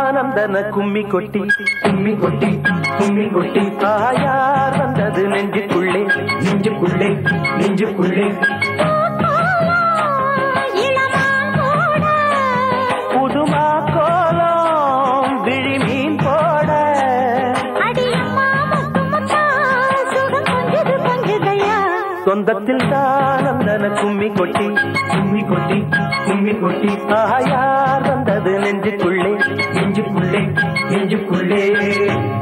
தானந்தன கும்மி கொட்டி கும்மி கொட்டி கும்மி கொட்டி தாயார் வந்தது நெஞ்சுக்குள்ளே நெஞ்சுக்குள்ளே நெஞ்சுக்குள்ளே புதுமா கோலம் விழி மீன் போட சொந்தத்தில் தானந்தன கும்மி கொட்டி கும்மி கொட்டி கும்மி கொட்டி தாயார் வந்தது நெஞ்சுக்குள்ளே நெஞ்சுக்குள்ளே நெஞ்சுக்குள்ளே